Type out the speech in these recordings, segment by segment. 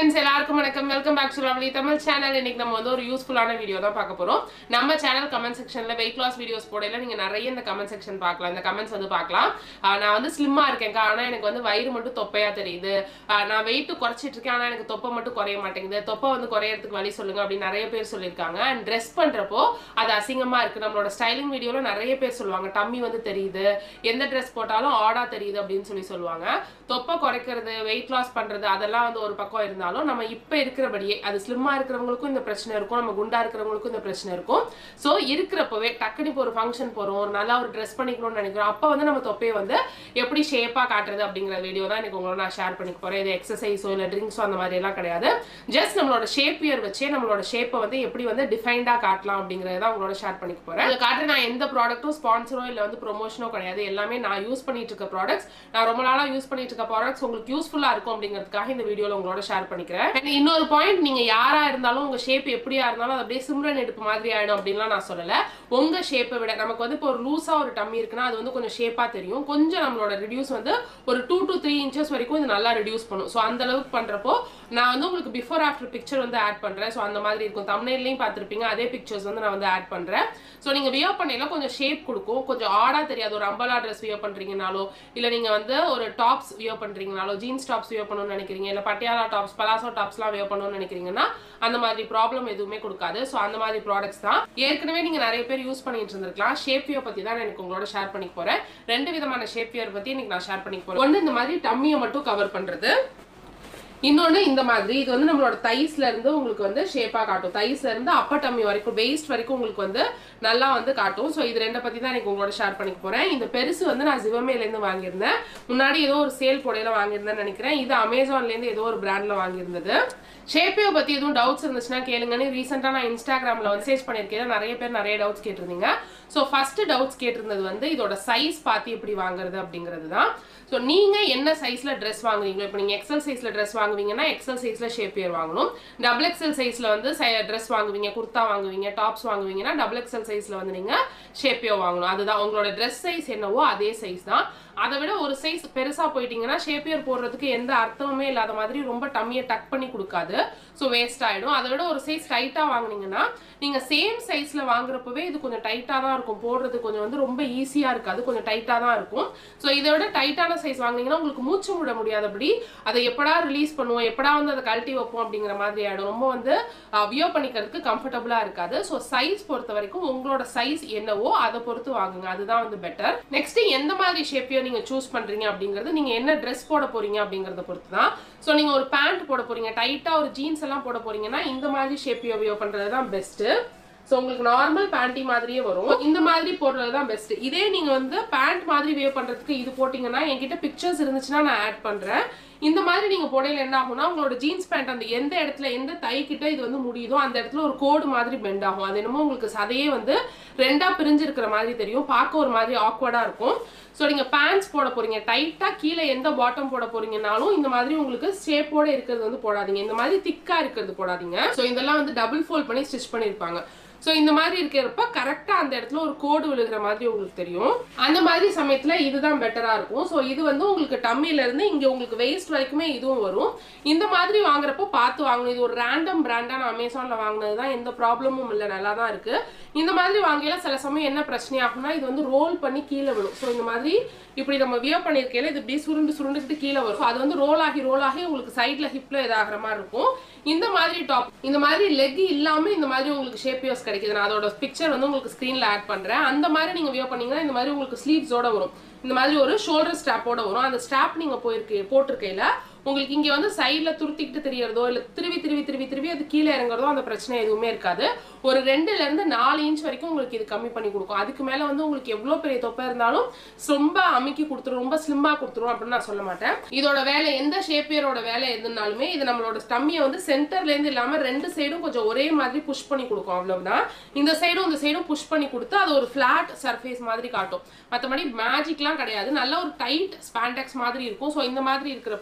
friends எல்லாருக்கும் வணக்கம் welcome back to lovely Tamil channel இன்னைக்கு நம்ம வந்து ஒரு யூஸ்ஃபுல்லான வீடியோ தான் பார்க்க போறோம் நம்ம சேனல் கமெண்ட் செக்ஷன்ல வெயிட் லாஸ் வீடியோஸ் போடையில நீங்க நிறைய இந்த கமெண்ட் செக்ஷன் பார்க்கலாம் இந்த கமெண்ட்ஸ் வந்து பார்க்கலாம் ஆஹ் நான் வந்து ஸ்லிம்மா இருக்கேன் ஆனா எனக்கு வந்து வயிறு மட்டும் தொப்பையா தெரியுது ஆஹ் நான் வெயிட் குறைச்சிட்டு இருக்கேன் ஆனா எனக்கு தொப்பை மட்டும் குறைய மாட்டேங்குது தொப்பை வந்து குறையறதுக்கு வழி சொல்லுங்க அப்படின்னு நிறைய பேர் சொல்லியிருக்காங்க அண்ட் ட்ரெஸ் பண்றப்போ அது அசிங்கமா இருக்கு நம்மளோட ஸ்டைலிங் வீடியோல நிறைய பேர் சொல்லுவாங்க டம்மி வந்து தெரியுது எந்த ட்ரெஸ் போட்டாலும் ஆடா தெரியுது அப்படின்னு சொல்லி சொல்லுவாங்க தொப்பை குறைக்கிறது வெயிட் லாஸ் பண்றது அதெல்லாம் வந்து ஒரு பக்கம் இருந்தாலும் நம்ம இப்ப இருக்கிறபடியே அது ஸ்லிம்மா இருக்கிறவங்களுக்கும் இந்த பிரச்சனை இருக்கும் நம்ம குண்டா இருக்கிறவங்களுக்கும் இந்த பிரச்சனை இருக்கும் சோ இருக்கிறப்பவே டக்குனு இப்போ ஒரு ஃபங்க்ஷன் போறோம் ஒரு நல்லா ஒரு ட்ரெஸ் பண்ணிக்கணும்னு நினைக்கிறோம் அப்ப வந்து நம்ம தொப்பையை வந்து எப்படி ஷேப்பா காட்டுறது அப்படிங்கிற வீடியோ தான் எனக்கு உங்களோட நான் ஷேர் பண்ணிக்க போறேன் இது எக்ஸசைஸோ இல்ல ட்ரிங்க்ஸோ அந்த மாதிரி எல்லாம் கிடையாது ஜஸ்ட் நம்மளோட ஷேப் இயர் வச்சே நம்மளோட ஷேப்பை வந்து எப்படி வந்து டிஃபைன்டா காட்டலாம் அப்படிங்கறத தான் உங்களோட ஷேர் பண்ணிக்க போறேன் இதுல காட்டுற நான் எந்த ப்ராடக்ட்டும் ஸ்பான்சரோ இல்ல வந்து ப்ரொமோஷனோ கிடையாது எல்லாமே நான் யூஸ் பண்ணிட்டு இருக்க ப்ராடக்ட்ஸ் நான் ரொம்ப நாளா யூஸ் பண்ணிட்டு இருக்க ப்ராடக்ட்ஸ் உங்களுக்கு யூஸ்ஃபுல்லா இருக்கும் அப்படிங்கிறதுக்காக இந்த வீடியோல உங்களோட ஷேர் பண்ணிக்கிறேன் And இன்னொரு பாயிண்ட் நீங்க யாரா இருந்தாலும் உங்க ஷேப் எப்படியா இருந்தாலும் அது அப்படியே சிம்ரன் எடுப்பு மாதிரி ஆயிடும் அப்படின்லாம் நான் சொல்லல உங்க ஷேப்பை விட நமக்கு வந்து இப்போ ஒரு லூஸா ஒரு டம்மி இருக்குன்னா அது வந்து கொஞ்சம் ஷேப்பா தெரியும் கொஞ்சம் நம்மளோட ரிடியூஸ் வந்து ஒரு டூ டு த்ரீ இன்ச்சஸ் வரைக்கும் இது நல்லா ரிடியூஸ் பண்ணும் ஸோ அந்த அளவுக்கு பண்றப்போ நான் வந்து உங்களுக்கு பிஃபோர் ஆஃப்டர் பிக்சர் வந்து ஆட் பண்றேன் ஸோ அந்த மாதிரி இருக்கும் தமிழ்லையும் பார்த்துருப்பீங்க அதே பிக்சர்ஸ் வந்து நான் வந்து ஆட் பண்றேன் ஸோ நீங்க வியர் பண்ணையில கொஞ்சம் ஷேப் கொடுக்கும் கொஞ்சம் ஆடா தெரியாது ஒரு அம்பலா ட்ரெஸ் வியர் பண்றீங்கனாலோ இல்ல நீங்க வந்து ஒரு டாப்ஸ் வியர் பண்றீங்கனாலோ ஜீன்ஸ் டாப்ஸ் வியர் பண்ணணும்னு நினைக்கிறீங்க இல்ல பட்டியாலா டாப்ஸ் பலாசோ டாப்ஸ்லாம் வியர் பண்ணணும்னு நினைக்கிறீங்கன்னா அந்த மாதிரி ப்ராப்ளம் எதுவுமே கொடுக்காது ஸோ அந்த மாதிரி ப்ராடக்ட்ஸ் தான் ஏற்கனவே நீங்க நிறைய பேர் யூஸ் பண்ணிட்டு இருந்திருக்கலாம் ஷேப் வியர் பத்தி தான் எனக்கு உங்களோட ஷேர் பண்ணிக்க போறேன் ரெண்டு விதமான ஷேப் வியர் பத்தி இன்னைக்கு நான் ஷேர் பண்ணிக்க போறேன் ஒன்று இந்த மாதிரி டம்மியை மட்டும் கவர் பண்றது இன்னொன்று இந்த மாதிரி இது வந்து நம்மளோட தைஸ்ல இருந்து உங்களுக்கு வந்து ஷேப்பா காட்டும் தைஸ்ல இருந்து அப்பர் டம்மி வரைக்கும் வெயிஸ்ட் வரைக்கும் உங்களுக்கு வந்து நல்லா வந்து காட்டும் ஸோ இது ரெண்டை பத்தி தான் எனக்கு உங்களோட ஷேர் பண்ணிக்க போறேன் இந்த பெருசு வந்து நான் சிவமேல இருந்து வாங்கியிருந்தேன் முன்னாடி ஏதோ ஒரு சேல் போடையில வாங்கியிருந்தேன்னு நினைக்கிறேன் இது அமேசான்ல இருந்து ஏதோ ஒரு பிராண்ட்ல வாங்கியிருந்தது ஷேப்பையோ பத்தி எதுவும் டவுட்ஸ் இருந்துச்சுன்னா கேளுங்கன்னு ரீசெண்டாக நான் இன்ஸ்டாகிராம்ல மெசேஜ் பண்ணியிருக்கேன் நிறைய பேர் நிறைய டவுட்ஸ் கேட்டிருந்தீங்க ஸோ ஃபர்ஸ்ட் டவுட்ஸ் கேட்டிருந்தது வந்து இதோட சைஸ் பார்த்து எப்படி வாங்குறது அப்படிங்கிறது தான் ஸோ நீங்க என்ன சைஸ்ல ட்ரெஸ் வாங்குவீங்களோ இப்போ நீங்க எக்ஸல் சைஸ்ல ட்ரெஸ் வாங்குவீங்கன்னா எக்ஸல் சைஸ்ல ஷேப்பியர் வாங்கணும் டபுள் எக்ஸல் சைஸ்ல வந்து ட்ரெஸ் வாங்குவீங்க குர்த்தா வாங்குவீங்க டாப்ஸ் வாங்குவீங்கன்னா டபுள் எக்ஸல் சைஸ்ல வந்து நீங்க ஷேப்பியோ வாங்கணும் அதுதான் உங்களோட ட்ரெஸ் சைஸ் என்னவோ அதே சைஸ் தான் அதை விட ஒரு சைஸ் பெருசா போயிட்டீங்கன்னா ஷேப்பியர் போடுறதுக்கு எந்த அர்த்தமுமே இல்லாத மாதிரி ரொம்ப டம்மியை டக் பண்ணி கொடுக்காது ஸோ வேஸ்ட் ஆயிடும் அதை விட ஒரு சைஸ் டைட்டா வாங்குனீங்கன்னா நீங்க சேம் சைஸ்ல வாங்குறப்பவே இது கொஞ்சம் டைட்டா தான் இருக்கும் போடுறது கொஞ்சம் வந்து ரொம்ப ஈஸியா இருக்காது கொஞ்சம் டைட்டா தான் இருக்கும் ஸோ இதை விட டைட்டான சைஸ் வாங்குனீங்கன்னா உங்களுக்கு மூச்சு விட முடியாதபடி அதை எப்படா ரிலீஸ் பண்ணுவோம் எப்படா வந்து அதை கழட்டி வைப்போம் அப்படிங்கிற மாதிரி ஆயிடும் ரொம்ப வந்து வியோ பண்ணிக்கிறதுக்கு கம்ஃபர்டபுளா இருக்காது ஸோ சைஸ் பொறுத்த வரைக்கும் உங்களோட சைஸ் என்னவோ அதை பொறுத்து வாங்குங்க அதுதான் வந்து பெட்டர் நெக்ஸ்ட் எந்த மாதிரி ஷேப்பையோ நீங்க சூஸ் பண்றீங்க அப்படிங்கிறது நீங்க என்ன ட்ரெஸ் போட போறீங்க அப்படிங்கறத பொறுத்து தான் ஸோ நீங்க ஒரு பேண்ட் போட போறீங்க டைட்டா ஒரு ஜீன்ஸ் எல்லாம் போட போறீங்கன்னா இந்த மாதிரி ஷேப்பியோ வியோ பண்றது தான் பெஸ்ட் ஸோ உங்களுக்கு நார்மல் பேண்டி மாதிரியே வரும் இந்த மாதிரி போடுறது தான் பெஸ்ட் இதே நீங்க வந்து பேண்ட் மாதிரி வியர் பண்றதுக்கு இது போட்டீங்கன்னா என்கிட்ட பிக்சர்ஸ் இருந்துச்சுன்னா நான் ஆட் பண்றேன் இந்த மாதிரி நீங்க போடையில என்ன ஆகும்னா உங்களோட ஜீன்ஸ் பேண்ட் அந்த எந்த இடத்துல எந்த தை கிட்ட இது வந்து முடியுதோ அந்த இடத்துல ஒரு கோடு மாதிரி பெண்ட் ஆகும் அது என்னமோ உங்களுக்கு சதையே வந்து ரெண்டா பிரிஞ்சிருக்கிற மாதிரி தெரியும் பார்க்க ஒரு மாதிரி ஆக்வர்டா இருக்கும் ஸோ நீங்க பேண்ட்ஸ் போட போறீங்க டைட்டா கீழே எந்த பாட்டம் போட போறீங்கனாலும் இந்த மாதிரி உங்களுக்கு ஷேப்போட இருக்கிறது வந்து போடாதீங்க இந்த மாதிரி திக்கா இருக்கிறது போடாதீங்க ஸோ இதெல்லாம் வந்து டபுள் ஃபோல்ட் பண்ணி ஸ்டிச் பண்ணியிருப்பாங்க ஸோ இந்த மாதிரி இருக்கிறப்ப கரெக்டாக அந்த இடத்துல ஒரு கோடு விழுகிற மாதிரி உங்களுக்கு தெரியும் அந்த மாதிரி சமயத்தில் இதுதான் பெட்டராக இருக்கும் ஸோ இது வந்து உங்களுக்கு டம்மில இருந்து இங்கே உங்களுக்கு வெயிஸ்ட் வரைக்குமே இதுவும் வரும் இந்த மாதிரி வாங்குறப்போ பார்த்து வாங்கணும் இது ஒரு ரேண்டம் பிராண்டாக நான் அமேசானில் வாங்கினது தான் எந்த ப்ராப்ளமும் இல்லை நல்லா தான் இருக்கு இந்த மாதிரி வாங்கல சில சமயம் என்ன பிரச்சனை ஆகும்னா இது வந்து ரோல் பண்ணி கீழே விழும் ஸோ இந்த மாதிரி இப்படி நம்ம வியர் பண்ணியிருக்கையில இது இப்படி சுருண்டு சுருண்டுக்கிட்டு கீழே வரும் So அது வந்து ரோல் ஆகி ரோல் ஆகி உங்களுக்கு சைட்ல ஹிப்ல இதாகிற மாதிரி இருக்கும் இந்த மாதிரி டாப் இந்த மாதிரி லெக் இல்லாம இந்த மாதிரி உங்களுக்கு ஷேப் யோஸ் கிடைக்குது நான் அதோட பிக்சர் வந்து உங்களுக்கு ஸ்க்ரீன்ல ஆட் பண்றேன் அந்த மாதிரி நீங்க வியர் பண்ணீங்கன்னா இந்த மாதிரி உங்களுக்கு ஸ்லீவ்ஸோட வரும் இந்த மாதிரி ஒரு ஷோல்டர் ஸ்ட்ராப்போட வரும் அந்த ஸ்ட்ராப் நீங்க போயிருக்கு போட்டிருக்கையில உங்களுக்கு இங்க வந்து சைட்ல துருத்திக்கிட்டு தெரியறதோ இல்ல திருவி திருவி திருவி திருவி அது கீழே இறங்குறதோ அந்த பிரச்சனை எதுவுமே இருக்காது ஒரு ரெண்டுல இருந்து நாலு இன்ச் வரைக்கும் உங்களுக்கு இது கம்மி பண்ணி கொடுக்கும் அதுக்கு மேல வந்து உங்களுக்கு எவ்வளவு பெரிய தொப்பை இருந்தாலும் ரொம்ப அமுக்கி கொடுத்துரும் ரொம்ப ஸ்லிம்மா கொடுத்துரும் அப்படின்னு நான் சொல்ல மாட்டேன் இதோட வேலை எந்த ஷேப்பியரோட வேலை எதுனாலுமே இது நம்மளோட ஸ்டம்மியை வந்து சென்டர்ல இருந்து இல்லாம ரெண்டு சைடும் கொஞ்சம் ஒரே மாதிரி புஷ் பண்ணி கொடுக்கும் அவ்வளவுதான் இந்த சைடும் இந்த சைடும் புஷ் பண்ணி கொடுத்து அது ஒரு ஃபிளாட் சர்ஃபேஸ் மாதிரி காட்டும் மற்றபடி மேஜிக்லாம் கிடையாது நல்ல ஒரு டைட் ஸ்பாண்டெக்ஸ் மாதிரி இருக்கும் ஸோ இந்த மாதிரி இருக்கிறப்போ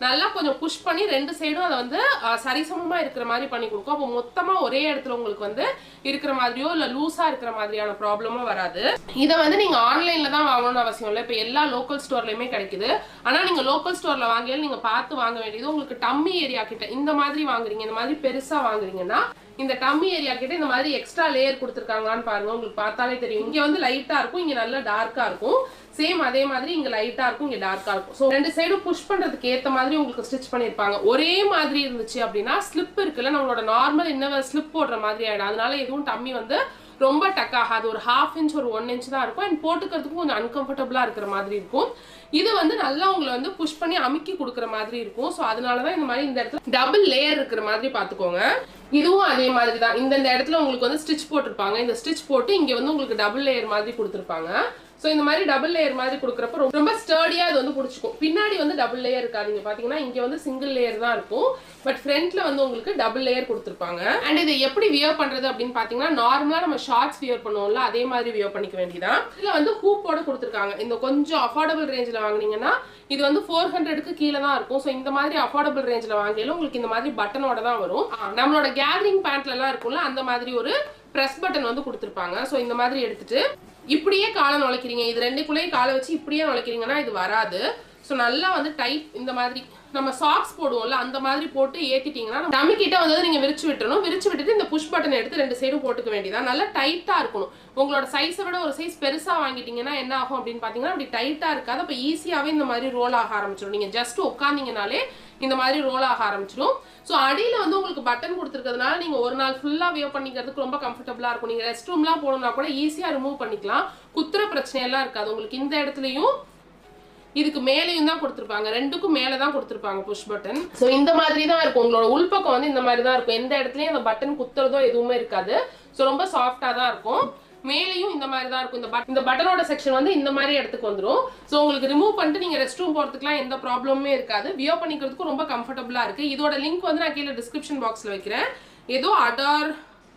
நல்லா கொஞ்சம் புஷ் பண்ணி ரெண்டு சைடும் அதை வந்து அஹ், சரிசமமா இருக்கிற மாதிரி பண்ணி கொடுக்கும் அப்போ மொத்தமா ஒரே இடத்துல உங்களுக்கு வந்து இருக்கிற மாதிரியோ இல்ல லூஸா இருக்கிற மாதிரியான ப்ராப்ளமும் வராது இதை வந்து நீங்க ஆன்லைன்ல தான் வாங்கணும்னு அவசியம் இல்லை இப்போ எல்லா லோக்கல் ஸ்டோர்லயுமே கிடைக்குது ஆனா நீங்க லோக்கல் ஸ்டோர்ல வாங்கியாலும் நீங்க பார்த்து வாங்க வேண்டியது உங்களுக்கு டம்மி ஏரியா கிட்ட இந்த மாதிரி வாங்குறீங்க இந்த மாதிரி பெருசா வாங்குறீங்கன்னா இந்த டம்மி ஏரியா கிட்ட இந்த மாதிரி எக்ஸ்ட்ரா லேயர் கொடுத்துருக்காங்களான்னு பாருங்க உங்களுக்கு பார்த்தாலே தெரியும் இங்க வந்து லைட்டா இருக்கும் இங்க நல்லா டார்க்கா இருக்கும் சேம் அதே மாதிரி இங்க லைட்டா இருக்கும் இங்க டார்க்கா இருக்கும் ஸோ ரெண்டு சைடும் புஷ் பண்றதுக்கு ஏத்த மாதிரி உங்களுக்கு ஸ்டிச் பண்ணிருப்பாங்க ஒரே மாதிரி இருந்துச்சு அப்படின்னா ஸ்லிப் இருக்குல்ல நம்மளோட நார்மல் இன்னவர் ஸ்லிப் போடுற மாதிரி ஆயிடும் அதனால எதுவும் டம்மி வந்து ரொம்ப டக் ஆகாது ஒரு ஹாஃப் இன்ச் ஒரு ஒன் இன்ச் தான் இருக்கும் அண்ட் போட்டுக்கிறதுக்கும் கொஞ்சம் அன்கம்ஃபர்டபுளா இருக்கிற மாதிரி இருக்கும் இது வந்து நல்லா உங்களை வந்து புஷ் பண்ணி அமுக்கி கொடுக்குற மாதிரி இருக்கும் ஸோ அதனால தான் இந்த மாதிரி இந்த இடத்துல டபுள் லேயர் இருக்கிற மாதிரி பார்த்துக்கோங்க இதுவும் அதே மாதிரி தான் இந்த இந்த இடத்துல உங்களுக்கு வந்து ஸ்டிச் போட்டிருப்பாங்க இந்த ஸ்டிச் போட்டு இங்க வந்து உங்களுக்கு டபுள் லேயர் மாதிரி கொடுத்துருப்பாங்க ஸோ இந்த மாதிரி டபுள் லேயர் மாதிரி கொடுக்குறப்ப ரொம்ப- ரொம்ப ஸ்டர்டியா இது வந்து பிடிச்சிக்கும் பின்னாடி வந்து டபுள் லேயர் இருக்காதீங்க பாத்தீங்கன்னா இங்க வந்து சிங்கிள் லேயர் தான் இருக்கும் பட் ஃப்ரண்ட்ல வந்து உங்களுக்கு டபுள் லேயர் கொடுத்துருப்பாங்க அண்ட் இதை எப்படி வியர் பண்றது அப்படின்னு பாத்தீங்கன்னா நார்மலா நம்ம ஷார்ட்ஸ் வியர் பண்ணுவோம்ல அதே மாதிரி வியர் பண்ணிக்க வேண்டியதான் இதுல வந்து ஹூப்போட கொடுத்துருக்காங்க இந்த கொஞ்சம் அஃபோர்டபுள் ரேஞ்சில் வாங்குனீங்கன்னா இது வந்து ஃபோர் ஹண்ட்ரடுக்கு கீழே தான் இருக்கும் ஸோ இந்த மாதிரி அஃபோர்டபுள் ரேஞ்சில் வாங்கியாலும் உங்களுக்கு இந்த மாதிரி பட்டனோட தான் வரும் ஆ, நம்மளோட கேதரிங் பேண்ட்ல எல்லாம் இருக்கும்ல அந்த மாதிரி ஒரு ப்ரெஸ் பட்டன் வந்து கொடுத்துருப்பாங்க ஸோ இந்த மாதிரி எடுத்துட்டு இப்படியே காலை நுழைக்கிறீங்க இது ரெண்டுக்குள்ளேயும் காலை வச்சு இப்படியே நுழைக்கிறீங்கன்னா இது வராது ஸோ நல்லா வந்து டைட் இந்த மாதிரி நம்ம சாக்ஸ் போடுவோம்ல அந்த மாதிரி போட்டு ஏத்திட்டீங்கன்னா டம்மி கிட்ட வந்து நீங்க விரிச்சு விட்டுறணும் விரிச்சு விட்டுட்டு இந்த புஷ் பட்டன் எடுத்து ரெண்டு சைடும் போட்டுக்க வேண்டியதான் நல்லா டைட்டா இருக்கணும் உங்களோட சைஸை விட ஒரு சைஸ் பெருசா வாங்கிட்டீங்கன்னா என்ன ஆகும் அப்படின்னு பாத்தீங்கன்னா அப்படி டைட்டா இருக்காது அப்ப ஈஸியாவே இந்த மாதிரி ரோல் ஆக ஆரம்பிச்சிடும் நீங்க ஜஸ்ட் உட்காந்தீங்கனாலே இந்த மாதிரி ரோல் ஆக ஆரம்பிச்சிடும் ஸோ அடியில வந்து உங்களுக்கு பட்டன் கொடுத்துருக்கிறதுனால நீங்க ஒரு நாள் ஃபுல்லா வியர் பண்ணிக்கிறதுக்கு ரொம்ப கம்ஃபர்டபுளா இருக்கும் நீங்க ரெஸ்ட் ரூம்லாம் போகணும்னா கூட ஈஸியா ரிமூவ் பண்ணிக்கலாம் குத்துற பிரச்சனை எல்லாம் இருக்காது உங்களுக்கு இந்த இடத்துலயும் இதுக்கு மேலேயும் தான் கொடுத்துருப்பாங்க ரெண்டுக்கும் மேலே தான் கொடுத்துருப்பாங்க புஷ் பட்டன் ஸோ இந்த மாதிரி தான் இருக்கும் உங்களோட உள்பக்கம் வந்து இந்த மாதிரி தான் இருக்கும் எந்த இடத்துலயும் அந்த பட்டன் குத்துறதோ எதுவுமே இருக்காது ஸோ ரொம்ப சாஃப்டாக தான் இருக்கும் மேலேயும் இந்த மாதிரி தான் இருக்கும் இந்த பட் இந்த பட்டனோட செக்ஷன் வந்து இந்த மாதிரி இடத்துக்கு வந்துடும் ஸோ உங்களுக்கு ரிமூவ் பண்ணிட்டு நீங்கள் ரெஸ்ட் ரூம் போகிறதுக்குலாம் எந்த ப்ராப்ளமுமே இருக்காது வியோ பண்ணிக்கிறதுக்கும் ரொம்ப கம்ஃபர்டபுளாக இருக்குது இதோட லிங்க் வந்து நான் கீழே டிஸ்கிரிப்ஷன் பாக்ஸில் வைக்கிறேன் ஏதோ அடார்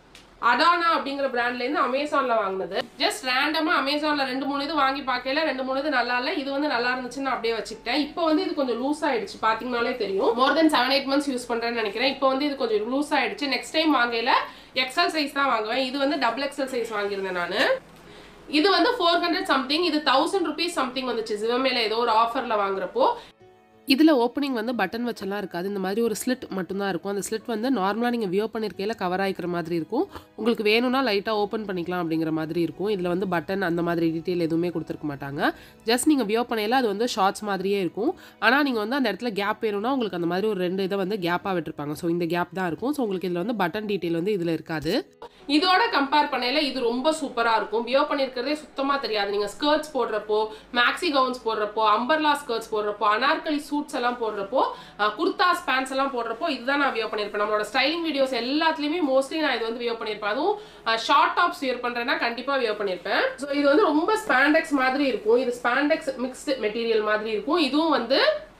அடானா அப்படிங்கிற பிராண்ட்ல இருந்து அமேசான்ல வாங்கினது ஜஸ்ட் ரேண்டமா அமேசான்ல ரெண்டு மூணு இது வாங்கி பார்க்கல ரெண்டு மூணு இது நல்லா இல்ல இது வந்து நல்லா இருந்துச்சுன்னு நான் அப்படியே வச்சுக்கிட்டேன் இப்போ வந்து இது கொஞ்சம் லூஸ் ஆயிடுச்சு பாத்தீங்கனாலே தெரியும் more than seven eight months use பண்றேன்னு நினைக்கிறேன் இப்போ வந்து இது கொஞ்சம் லூஸ் ஆயிடுச்சு நெக்ஸ்ட் டைம் வாங்கல எக்ஸல் சைஸ் தான் வாங்குவேன் இது வந்து டபுள் எக்ஸல் சைஸ் வாங்கியிருந்தேன் நான் இது வந்து ஃபோர் ஹண்ட்ரட் சம்திங் இது தௌசண்ட் ருபீஸ் சம்திங் வந்துச்சு ஜிவமேல ஏதோ ஒரு ஆஃபர்ல வாங்குறப்போ இதில் ஓப்பனிங் வந்து பட்டன் வச்செல்லாம் இருக்காது இந்த மாதிரி ஒரு ஸ்லிட் மட்டும்தான் இருக்கும் அந்த ஸ்லிட் வந்து நார்மலாக நீங்கள் வியோ பண்ணியிருக்கையில கவர் ஆகிக்கிற மாதிரி இருக்கும் உங்களுக்கு வேணும்னா லைட்டாக ஓப்பன் பண்ணிக்கலாம் அப்படிங்கிற மாதிரி இருக்கும் இதில் வந்து பட்டன் அந்த மாதிரி டீட்டெயில் எதுவுமே கொடுத்துருக்க மாட்டாங்க ஜஸ்ட் நீங்கள் வியோ பண்ணையில அது வந்து ஷார்ட்ஸ் மாதிரியே இருக்கும் ஆனால் நீங்கள் வந்து அந்த இடத்துல கேப் வேணும்னா உங்களுக்கு அந்த மாதிரி ஒரு ரெண்டு இதை வந்து கேப்பாக விட்டுருப்பாங்க ஸோ இந்த கேப் தான் இருக்கும் ஸோ உங்களுக்கு இதில் வந்து பட்டன் டீட்டெயில் வந்து இதில் இருக்காது இதோட கம்பேர் பண்ணையில இது ரொம்ப சூப்பரா இருக்கும் வியோ பண்ணிருக்கிறதே சுத்தமா தெரியாது நீங்க ஸ்கர்ட்ஸ் போடுறப்போ மேக்ஸி கவுன்ஸ் போடுறப்போ அம்பர்லா ஸ்கர்ட்ஸ் போடுறப்போ அனார்கலி சூட்ஸ் எல்லாம் போடுறப்போ அஹ், குர்தாஸ் பேண்ட்ஸ் எல்லாம் போடுறப்போ இதுதான் நான் வியோ பண்ணிருப்பேன் நம்மளோட ஸ்டைலிங் வீடியோஸ் எல்லாத்துலயுமே மோஸ்ட்லி நான் இது வந்து வியோ பண்ணிருப்பேன் அதுவும் ஷார்ட் டாப்ஸ் வியர் பண்றேன்னா கண்டிப்பா வியோ பண்ணிருப்பேன் ஸோ இது வந்து ரொம்ப ஸ்பாண்டெக்ஸ் மாதிரி இருக்கும் இது ஸ்பாண்டெக்ஸ் மிக்ஸ்டு மெட்டீரியல் மாதிரி இருக்கும் இதுவும் வந்து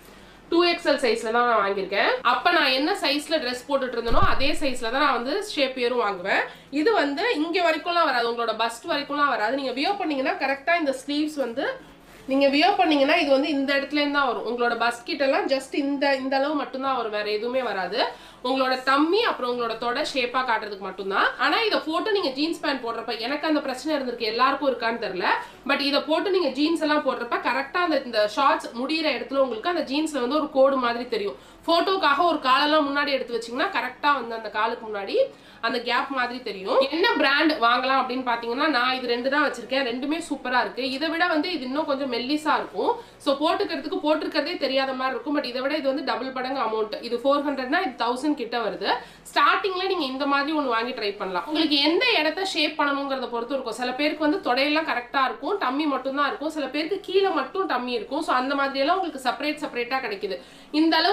டூ எக்ஸ்எல் சைஸ்ல தான் நான் வாங்கியிருக்கேன் அப்ப நான் என்ன சைஸ்ல ட்ரெஸ் போட்டுட்டு இருந்தனோ அதே சைஸ்ல தான் நான் வந்து ஷேப் இயரும் வாங்குவேன் இது வந்து இங்க வரைக்கும்லாம் வராது உங்களோட பஸ்ட் வரைக்கும்லாம் வராது நீங்க வியோ பண்ணீங்கன்னா கரெக்டா இந்த ஸ்லீவ்ஸ் வந்து நீங்க வியோ பண்ணீங்கன்னா இது வந்து இந்த இடத்துல இருந்து தான் வரும் உங்களோட பஸ் கிட்ட எல்லாம் ஜஸ்ட் இந்த இந்த அளவு மட்டும்தான் வரும் வேற எதுவுமே வராது உங்களோட தம்மி அப்புறம் உங்களோட தொட ஷேப்பா காட்டுறதுக்கு மட்டும்தான் ஆனா இதை போட்டு நீங்க ஜீன்ஸ் பேண்ட் போடுறப்ப எனக்கு அந்த பிரச்சனை இருந்திருக்கு எல்லாருக்கும் இருக்கான்னு தெரியல பட் இதை போட்டு நீங்க ஜீன்ஸ் எல்லாம் போடுறப்ப கரெக்டா அந்த இந்த ஷார்ட்ஸ் முடியிற இடத்துல உங்களுக்கு அந்த ஜீன்ஸ்ல வந்து ஒரு கோடு மாதிரி தெரியும் போட்டோக்காக ஒரு காலெல்லாம் முன்னாடி எடுத்து வச்சீங்கன்னா கரெக்டா வந்து அந்த காலுக்கு முன்னாடி அந்த கேப் மாதிரி தெரியும் என்ன பிராண்ட் வாங்கலாம் அப்படின்னு பாத்தீங்கன்னா நான் இது ரெண்டு தான் வச்சிருக்கேன் ரெண்டுமே சூப்பரா இருக்கு இதை விட வந்து இது இன்னும் கொஞ்சம் மெல்லிசா இருக்கும் ஸோ போட்டுக்கிறதுக்கு போட்டிருக்கிறதே தெரியாத மாதிரி இருக்கும் பட் இதை விட இது வந்து டபுள் மடங்கு அமௌண்ட் இது ஃபோர் ஹண்ட்ரட்னா இது தௌசண்ட் கிட்ட வருது ஸ்டார்டிங்ல நீங்க இந்த மாதிரி ஒன்று வாங்கி ட்ரை பண்ணலாம் உங்களுக்கு எந்த இடத்த ஷேப் பண்ணணுங்கிறத பொறுத்து இருக்கும் சில பேருக்கு வந்து தொடையெல்லாம் கரெக்டா இருக்கும் டம்மி மட்டும் தான் இருக்கும் சில பேருக்கு கீழே மட்டும் டம்மி இருக்கும் ஸோ அந்த மாதிரி எல்லாம் உங்களுக்கு செப்பரேட் செப்பரேட்டா கிடைக்குது இந்த அளவு மட்டும்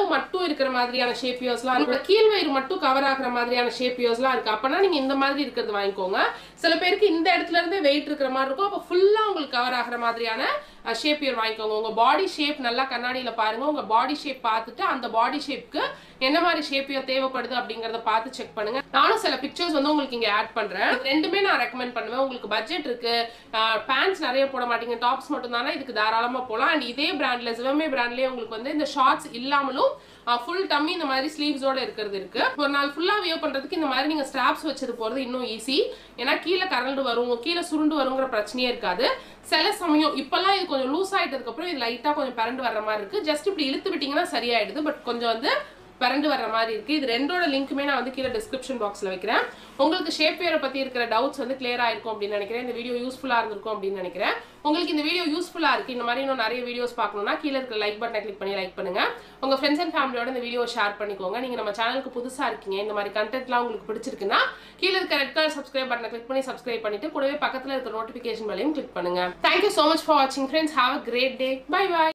மட்டும் இருக்கிற மாதிரியான ஷேப் யூஸ்லாம் இருக்கு கீழ் வயிறு மட்டும் கவர் ஆகுற மாதிரியான ஷேப் யூஸ்லாம் இருக்கு அப்பனா நீங்க இந்த மாதிரி இருக்கிறது வாங்கிக்கோங்க சில பேருக்கு இந்த இடத்துல இருந்து வெயிட் இருக்கிற மாதிரி இருக்கும் அப்போ ஃபுல்லா உங்களுக்கு கவர் ஆகுற மாதிரியான ஷேப் இயர் வாங்கிக்கோங்க உங்க பாடி ஷேப் நல்லா கண்ணாடியில பாருங்க உங்க பாடி ஷேப் பார்த்துட்டு அந்த பாடி ஷேப்க்கு என்ன மாதிரி ஷேப் இயர் தேவைப்படுது அப்படிங்கறத பார்த்து செக் பண்ணுங்க நானும் சில பிக்சர்ஸ் வந்து உங்களுக்கு இங்க ஆட் பண்றேன் இது ரெண்டுமே நான் ரெக்கமெண்ட் பண்ணுவேன் உங்களுக்கு பட்ஜெட் இருக்கு பேண்ட்ஸ் நிறைய போட மாட்டீங்க டாப்ஸ் மட்டும் தானே இதுக்கு தாராளமா போகலாம் அண்ட் இதே பிராண்ட்ல சிவமே பிராண்ட்லயே உங்களுக்கு வந்து இந்த ஷார்ட்ஸ் இல்லாமலும் ஃபுல் டம்மி இந்த மாதிரி ஸ்லீவ்ஸோட இருக்கிறது இருக்கு ஒரு நாள் ஃபுல்லா வியர் பண்றதுக்கு இந்த மாதிரி நீங்க ஸ்ட்ராப்ஸ் வச்சது போறது இன்னும் ஈஸி ஏன்னா கீழே கரண்டு வரும் கீழே சுருண்டு வருங்கிற பிரச்சனையே இருக்காது சில சமயம் இப்பெல்லாம் இது கொஞ்சம் லூஸ் ஆயிட்டதுக்கு அப்புறம் இது லைட்டா கொஞ்சம் பரண்டு வர்ற மாதிரி இருக்கு ஜஸ்ட் இப்படி இழுத்து விட்டீங்கன்னா சரியாயிடுது பட் கொஞ்சம் வந்து பரண்டு வர்ற மாதிரி இருக்கு இது ரெண்டோட லிங்க்குமே நான் வந்து கீழே டிஸ்கிரிப்ஷன் பாக்ஸ்ல வைக்கிறேன் உங்களுக்கு ஷேப் வேரை பத்தி இருக்கிற டவுட்ஸ் வந்து கிளியர் ஆயிருக்கும் அப்படின்னு நினைக்கிறேன் இந்த வீடியோ யூஸ்ஃபுல்லா இருந்திருக்கும் அப்படின்னு நினைக்கிறேன் உங்களுக்கு இந்த வீடியோ யூஸ்ஃபுல்லா இருக்கு இந்த மாதிரி இன்னும் நிறைய வீடியோஸ் பார்க்கணும்னா கீழே இருக்கிற லைக் பட்டனை கிளிக் பண்ணி லைக் பண்ணுங்க உங்க ஃப்ரெண்ட்ஸ் அண்ட் ஃபேமிலியோட இந்த வீடியோ ஷேர் பண்ணிக்கோங்க நீங்க நம்ம சேனலுக்கு புதுசா இருக்கீங்க இந்த மாதிரி கண்டென்ட்லாம் உங்களுக்கு பிடிச்சிருக்குன்னா கீழே இருக்க ரெட் கலர் சப்ஸ்கிரைப் பட்டனை கிளிக் பண்ணி சப்ஸ்கிரைப் பண்ணிட்டு கூடவே பக்கத்துல இருக்க நோட்டிபிகேஷன் மேலையும் கிளிக் பண்ணுங்க தேங்க்யூ so மச் ஃபார் வாட்சிங் friends have a great day bye by